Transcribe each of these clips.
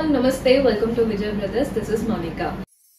all, Namaste, welcome to Vijay Brothers. This is Monica.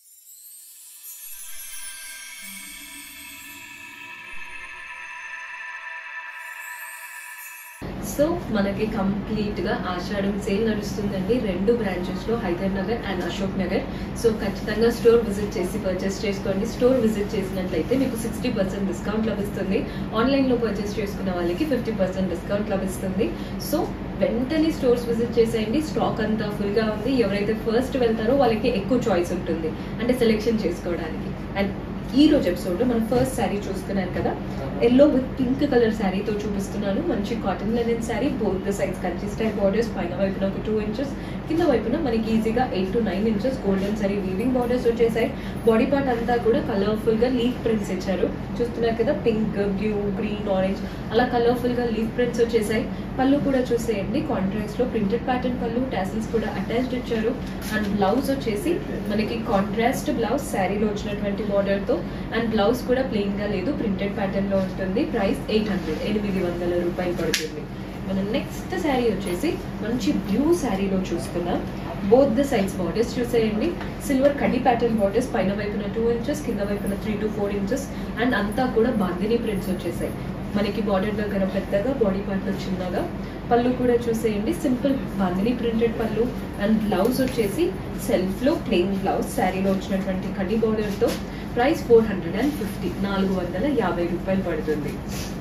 So మనకి complete గా Ashadham sale నడుస్తుందండి రెండు బ్రాంచెస్ లో హైదర్ నగర్ అండ్ అశోక్ నగర్ సో ఖచ్చితంగా స్టోర్ విజిట్ చేసి పర్చేస్ చేసుకోండి స్టోర్ విజిట్ చేసినట్లయితే మీకు సిక్స్టీ పర్సెంట్ డిస్కౌంట్ లభిస్తుంది ఆన్లైన్ లో పర్చేస్ చేసుకున్న వాళ్ళకి ఫిఫ్టీ పర్సెంట్ డిస్కౌంట్ లభిస్తుంది సో వెంటనే స్టోర్స్ విజిట్ చేసేయండి స్టాక్ అంతా ఫుల్ గా ఉంది ఎవరైతే ఫస్ట్ వెళ్తారో వాళ్ళకి ఎక్కువ చాయిస్ ఉంటుంది అంటే సెలెక్షన్ చేసుకోవడానికి అండ్ ఈ రోజు ఎపిసోడ్ లో మనం ఫస్ట్ శారీ చూస్తున్నారు కదా ఎల్లో విత్ పింక్ కలర్ శారీతో చూపిస్తున్నాను మంచి cotton linen sari both the size Kanchi style borders పైన వైపున ఒక టూ ఇంచెస్ కింద వైపున మనకి ఈజీగా eight to nine inches golden zari weaving borders వచ్చేసాయి బాడీ పార్ట్ అంతా కూడా కలర్ఫుల్ గా లీఫ్ ప్రింట్స్ ఇచ్చారు చూస్తున్నారు కదా పింక్ బ్లూ గ్రీన్ ఆరెంజ్ అలా కలర్ఫుల్ గా లీఫ్ ప్రింట్స్ వచ్చేసాయి పళ్ళు కూడా చూసేయండి కాంట్రాక్ట్స్ లో ప్రింటెడ్ ప్యాటర్న్ పళ్ళు టాసిల్స్ కూడా అటాచ్డ్ ఇచ్చారు అండ్ బ్లౌజ్ వచ్చేసి మనకి కాంట్రాస్ట్ బ్లౌజ్ శారీలో వచ్చినటువంటి బార్డర్ తో అండ్ బ్లౌజ్ కూడా ప్లెయిన్ గా లేదు ప్రింటెడ్ ప్యాటర్న్ లో ఉంటుంది ప్రైస్ ఎయిట్ హండ్రెడ్ ఎనిమిది వందల రూపాయలు పడుతుంది మన నెక్స్ట్ శారీ వచ్చేసి మంచి బ్లూ శారీలో చూస్తున్నాం బోత్ ద సైజ్ బార్డర్స్ చూసేయండి సిల్వర్ కడి ప్యాటర్న్ బార్డర్స్ పైన వైపున టూ ఇంచెస్ కింద వైపున three to four inches and అంతా కూడా బాందిని ప్రింట్స్ వచ్చేసాయి మనకి బార్డర్ దగ్గర పెద్దగా బాడీ పార్ట్ లో చిన్నగా పళ్ళు కూడా చూసేయండి simple bandhani printed pallu and blouse వచ్చేసి సెల్ఫ్ లో ప్లెయిన్ బ్లౌజ్ శారీలో వచ్చినటువంటి కడి బార్డర్ తో price four hundred and fifty నాలుగు వందల యాభై రూపాయలు పడుతుంది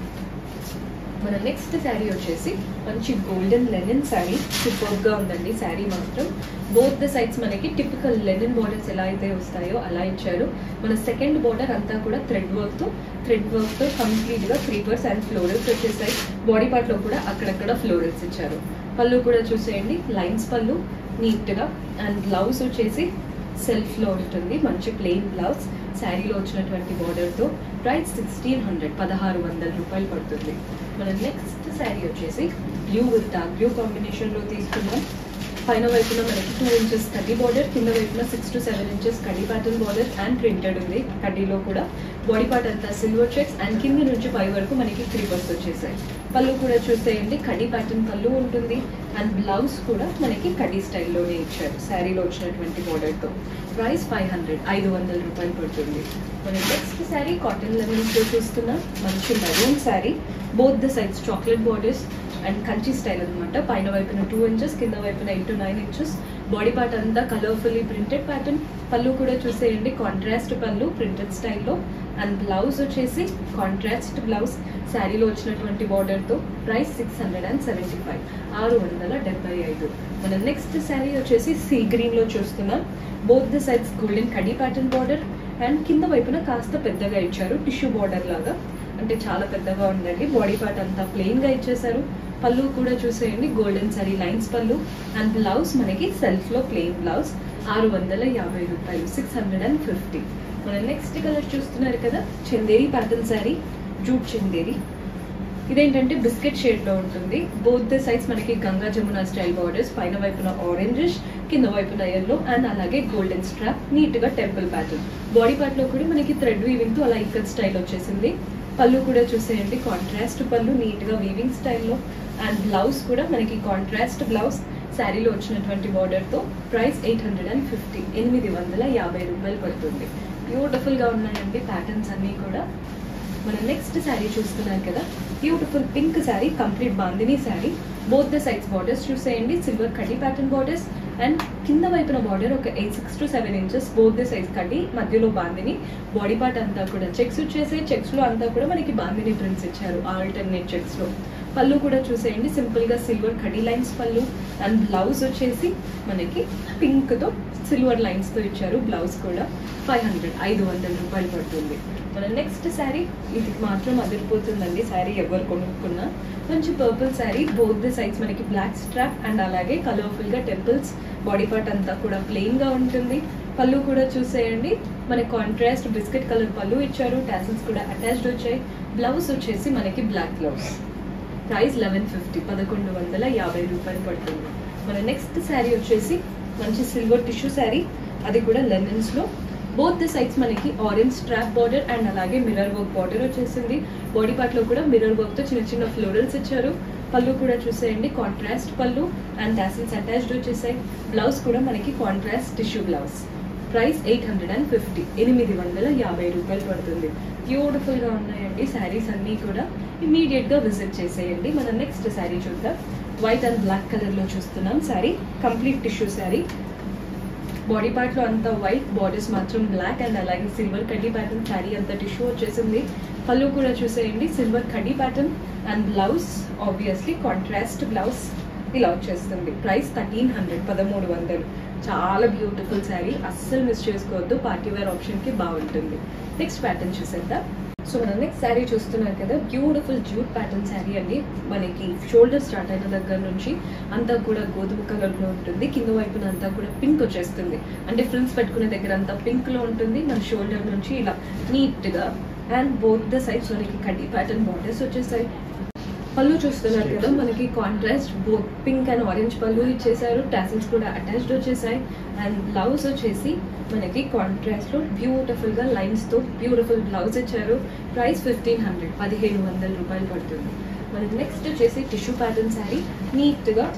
మన నెక్స్ట్ శారీ వచ్చేసి మంచి గోల్డెన్ లెనిన్ శారీ సూపర్ గా ఉందండి శారీ మాత్రం బోత్ ద సైడ్స్ మనకి టిపికల్ లెనిన్ బార్డర్స్ ఎలా అయితే వస్తాయో అలా ఇచ్చారు మన సెకండ్ బార్డర్ అంతా కూడా థ్రెడ్ వర్క్ తో థ్రెడ్ వర్క్ తో కంప్లీట్ గా క్రీపర్స్ అండ్ ఫ్లోరల్స్ వచ్చేసాయి బాడీ పార్ట్ లో కూడా అక్కడక్కడ ఫ్లోరల్స్ ఇచ్చారు పళ్ళు కూడా చూసేయండి లైన్స్ పళ్ళు నీట్ గా అండ్ బ్లౌజ్ వచ్చేసి సెల్ఫ్ లో ఉంటుంది మంచి ప్లెయిన్ బ్లౌజ్ శారీలో వచ్చినటువంటి బార్డర్ తో ప్రైస్ సిక్స్టీన్ హండ్రెడ్ పదహారు వందల రూపాయలు పడుతుంది మన నెక్స్ట్ శారీ వచ్చేసి blue with dark blue combination లో తీసుకున్నాం పైన వైపున మనకి టూ ఇంచెస్ కడ్డీ బార్డర్ కింద వైపున సిక్స్ టు సెవెన్ ఇంచెస్ కడ్డీ ప్యాటర్న్ బార్డర్ అండ్ ప్రింటెడ్ ఉంది కడ్డీలో కూడా బాడీ పార్ట్ అంతా సిల్వర్ చెక్స్ అండ్ కింద నుంచి పై వరకు మనకి క్రీపర్స్ వచ్చేసాయి పళ్ళు కూడా చూసేయండి కడ్డీ ప్యాటర్న్ పళ్ళు ఉంటుంది అండ్ బ్లౌజ్ కూడా మనకి కడ్డీ స్టైల్లోనే ఇచ్చారు శారీలో వచ్చినటువంటి బార్డర్తో ప్రైస్ ఫైవ్ హండ్రెడ్ ఐదు వందల రూపాయలు పడుతుంది మన నెక్స్ట్ శారీ కాటన్ లెవెల్స్లో చూస్తున్నా మంచి maroon sari both the sides chocolate borders and Kanchi style అనమాట పైన వైపున టూ ఇంచెస్ కింద వైపున eight to nine inches body part అంతా కలర్ఫుల్లీ ప్రింటెడ్ ప్యాటర్న్ పళ్ళు కూడా చూసేయండి కాంట్రాస్ట్ పళ్ళు ప్రింటెడ్ స్టైల్లో అండ్ బ్లౌజ్ వచ్చేసి కాంట్రాస్ట్ బ్లౌజ్ శారీలో వచ్చినటువంటి బార్డర్తో price six hundred and seventy five ఆరు వందల డెబ్బై ఐదు మన నెక్స్ట్ శారీ వచ్చేసి సీ గ్రీన్లో చూస్తున్నాం బోత్ ద సైడ్స్ గోల్డెన్ కడీ ప్యాటర్న్ బార్డర్ అండ్ కింద వైపున కాస్త పెద్దగా ఇచ్చారు టిష్యూ బార్డర్ లాగా అంటే చాలా పెద్దగా ఉందండి బాడీ పార్ట్ అంతా ప్లెయిన్గా ఇచ్చేసారు పళ్ళు కూడా చూసేయండి golden zari lines pallu and blouse మనకి సెల్ఫ్లో ప్లెయిన్ బ్లౌజ్ ఆరు వందల యాభై రూపాయలు సిక్స్ హండ్రెడ్ అండ్ ఫిఫ్టీ మన నెక్స్ట్ కలర్ చూస్తున్నారు కదా చందేరి ప్యాటర్న్ శారీ జూట్ చందేరి ఇదేంటంటే బిస్కెట్ షేడ్ లో ఉంటుంది బోత్ ద సైజ్ మనకి గంగా జమున స్టైల్ బార్డర్స్ పైన వైపున ఆరెంజిష్ కింద వైపున ఎల్లో అండ్ అలాగే గోల్డెన్ స్ట్రాప్ నీట్ గా టెంపుల్ ప్యాటర్న్ బాడీ పార్ట్ లో కూడా మనకి థ్రెడ్ వీవింగ్ తో అలా ఇక్కడ స్టైల్ వచ్చేసింది పళ్ళు కూడా చూసేయండి కాంట్రాస్ట్ పళ్ళు నీట్ గా వీవింగ్ స్టైల్లో అండ్ బ్లౌజ్ కూడా మనకి కాంట్రాస్ట్ బ్లౌజ్ శారీలో వచ్చినటువంటి బార్డర్ తో price eight hundred and fifty ఎనిమిది వందల యాభై రూపాయలు పడుతుంది బ్యూటిఫుల్ గా ఉన్నాయండి ప్యాటర్న్స్ అన్నీ కూడా మన నెక్స్ట్ శారీ చూస్తున్నారు కదా beautiful pink sari complete bandhani sari both the sides borders చూసేయండి సిల్వర్ కడ్డీ ప్యాటర్న్ బార్డర్స్ అండ్ కింద వైపున బార్డర్ ఒక eight six to seven inches both the size కడ్డీ మధ్యలో బాందిని బాడీ పార్ట్ అంతా కూడా చెక్స్ వచ్చేసి చెక్స్ లో అంతా కూడా మనకి బాందిని ప్రింట్స్ ఇచ్చారు ఆల్టర్నేట్ చెక్స్ లో పళ్ళు కూడా చూసేయండి సింపుల్ గా సిల్వర్ కడీ లైన్స్ పళ్ళు అండ్ బ్లౌజ్ వచ్చేసి మనకి పింక్ తో సిల్వర్ లైన్స్ తో ఇచ్చారు బ్లౌజ్ కూడా ఫైవ్ హండ్రెడ్ ఐదు వందల రూపాయలు పడుతుంది మన నెక్స్ట్ శారీ ఇది మాత్రం అదిరిపోతుందండి శారీ ఎవరు కొనుక్కున్నా మంచి purple sari both the sides మనకి బ్లాక్ స్ట్రాప్ అండ్ అలాగే కలర్ఫుల్ గా టెంపుల్స్ బాడీ పార్ట్ అంతా కూడా ప్లెయిన్ గా ఉంటుంది పళ్ళు కూడా చూసేయండి మనకి కాంట్రాస్ట్ బిస్కెట్ కలర్ పళ్ళు ఇచ్చారు టాసిల్స్ కూడా అటాచ్డ్ వచ్చాయి బ్లౌజ్ వచ్చేసి మనకి black blouse price eleven fifty పదకొండు వందల యాభై రూపాయలు పడుతుంది మన నెక్స్ట్ శారీ వచ్చేసి మంచి సిల్వర్ టిష్యూ శారీ అది కూడా లెనిన్స్ లో బోత్ ది సైడ్స్ మనకి ఆరెంజ్ స్ట్రాప్ బార్డర్ అండ్ అలాగే మిర్రర్ వర్క్ బార్డర్ వచ్చేసింది బాడీ పార్ట్ లో కూడా మిర్రర్ వర్క్ తో చిన్న చిన్న ఫ్లోరల్స్ ఇచ్చారు పళ్ళు కూడా చూసేయండి contrast pallu and tassels attached వచ్చేసాయి బ్లౌజ్ కూడా మనకి contrast tissue blouse price eight hundred and fifty ఎనిమిది వందల యాభై రూపాయలు పడుతుంది బ్యూటిఫుల్గా ఉన్నాయండి శారీస్ అన్నీ కూడా ఇమీడియట్గా విజిట్ చేసేయండి మనం నెక్స్ట్ శారీ చూద్దాం వైట్ అండ్ బ్లాక్ కలర్లో చూస్తున్నాం sari complete tissue sari body part లో అంతా వైట్ బార్డర్స్ మాత్రం బ్లాక్ అండ్ అలాగే సిల్వర్ కడ్డీ ప్యాటర్న్ శారీ అంతా టిష్యూ వచ్చేసింది పళ్ళు కూడా చూసేయండి సిల్వర్ కడ్డీ pattern and blouse obviously contrast blouse ఇలా వచ్చేస్తుంది ప్రైస్ థర్టీన్ హండ్రెడ్ పదమూడు వందలు చాలా బ్యూటిఫుల్ శారీ అస్సలు మిస్ చేసుకోవద్దు పార్టీ వేర్ ఆప్షన్ కి బాగుంటుంది నెక్స్ట్ ప్యాటర్న్ చూసేద్దాం సో మనం నెక్స్ట్ శారీ చూస్తున్నారు కదా బ్యూటిఫుల్ జూట్ ప్యాటర్న్ శారీ అండి మనకి షోల్డర్ స్టార్ట్ అయిన దగ్గర నుంచి అంతా కూడా గోధుమ కలర్ లో ఉంటుంది కింద వైపున అంతా కూడా పింక్ వచ్చేస్తుంది అంటే ఫ్రిల్స్ పెట్టుకునే దగ్గర అంతా పింక్ లో ఉంటుంది మన షోల్డర్ నుంచి ఇలా నీట్ గా అండ్ బోత్ ద సైడ్స్ మనకి కడ్డీ ప్యాటర్న్ బార్డర్స్ వచ్చేసాయి పళ్ళు చూస్తున్నారు కదా మనకి contrast both pink and orange pallu ఇచ్చేసారు టాసిల్స్ కూడా అటాచ్డ్ వచ్చేసాయి అండ్ బ్లౌజ్ వచ్చేసి మనకి కాంట్రాస్ట్ లో బ్యూటిఫుల్ గా లైన్స్ తో బ్యూటిఫుల్ బ్లౌజ్ ఇచ్చారు ప్రైస్ ఫిఫ్టీన్ హండ్రెడ్ పదిహేను వందల రూపాయలు పడుతుంది మనకి నెక్స్ట్ వచ్చేసి టిష్యూ ప్యాటర్న్ శారీ నీట్ గా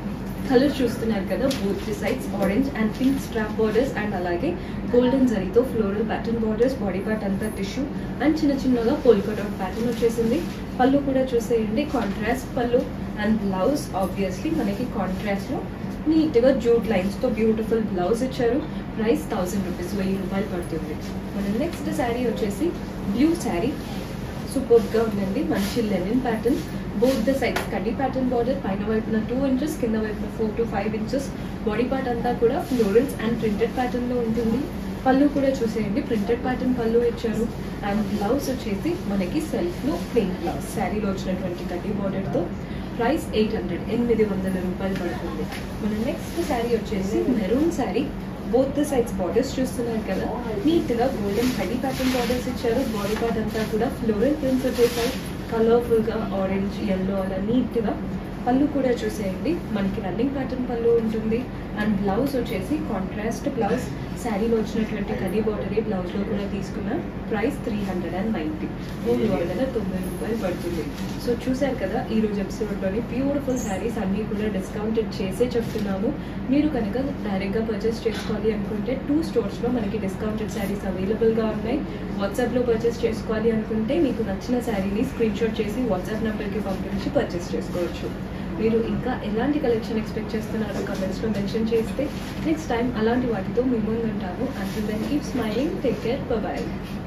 కలర్ చూస్తున్నారు కదా both the sides orange and pink strap borders and అలాగే గోల్డెన్ జరీతో floral pattern borders body part అంతా టిష్యూ అండ్ చిన్న చిన్నగా పోల్కట్ అవుట్ ప్యాటర్న్ వచ్చేసింది పళ్ళు కూడా చూసేయండి contrast pallu and blouse obviously మనకి కాంట్రాస్ట్ లో నీట్ గా జూట్ లైన్స్ తో బ్యూటిఫుల్ బ్లౌజ్ ఇచ్చారు ప్రైస్ థౌసండ్ రూపీస్ వెయ్యి రూపాయలు పడుతుంది మన నెక్స్ట్ శారీ వచ్చేసి బ్లూ శారీ సూపర్ గా ఉందండి మంచి linen pattern both the sides కడ్డీ ప్యాటర్న్ బార్డర్ పైన వైపున టూ ఇంచెస్ కింద వైపున four to five inches body part అంతా కూడా ఫ్లోరల్స్ అండ్ ప్రింటెడ్ ప్యాటర్న్ లో ఉంటుంది పళ్ళు కూడా చూసేయండి ప్రింటెడ్ ప్యాటర్న్ పళ్ళు ఇచ్చారు అండ్ బ్లౌజ్ వచ్చేసి మనకి సెల్ఫ్ లో ప్లెయిన్ బ్లౌజ్ శారీలో వచ్చినటువంటి కడ్డీ బార్డర్ తో ప్రైస్ ఎయిట్ హండ్రెడ్ ఎనిమిది వందల రూపాయలు పడుతుంది మన నెక్స్ట్ శారీ వచ్చేసి maroon sari both the sides borders చూస్తున్నారు కదా నీట్ గా గోల్డెన్ కడ్డీ ప్యాటర్న్ బార్డర్స్ ఇచ్చారు బాడీ పార్ట్ అంతా కూడా ఫ్లోరల్ ప్రింట్స్ వచ్చేసాయి కలర్ఫుల్ గా ఆరెంజ్ ఎల్లో అలా నీట్ గా పళ్ళు కూడా చూసేయండి మనకి రన్నింగ్ ప్యాటర్న్ పళ్ళు ఉంటుంది అండ్ బ్లౌజ్ వచ్చేసి కాంట్రాస్ట్ బ్లౌజ్ శారీలో వచ్చినటువంటి కడీ బార్డరీ బ్లౌజ్ లో కూడా తీసుకున్న price three hundred and ninety మూడు వందల తొంభై రూపాయలు పడుతుంది సో చూశారు కదా ఈ రోజు ఎపిసోడ్లోని బ్యూటిఫుల్ శారీస్ అన్నీ కూడా డిస్కౌంటెడ్ చేసే చెప్తున్నాము మీరు కనుక డైరెక్ట్గా పర్చేస్ చేసుకోవాలి అనుకుంటే టూ స్టోర్స్లో మనకి డిస్కౌంటెడ్ శారీస్ అవైలబుల్గా ఉన్నాయి వాట్సాప్లో పర్చేస్ చేసుకోవాలి అనుకుంటే మీకు నచ్చిన శారీని స్క్రీన్ షాట్ చేసి వాట్సాప్ నెంబర్కి పంపించి పర్చేస్ చేసుకోవచ్చు మీరు ఇంకా ఎలాంటి కలెక్షన్ ఎక్స్పెక్ట్ చేస్తున్నారో కమెంట్స్లో మెన్షన్ చేస్తే నెక్స్ట్ టైం అలాంటి వాటితో మీ ముందు ఉంటాను until then keep smiling take care bye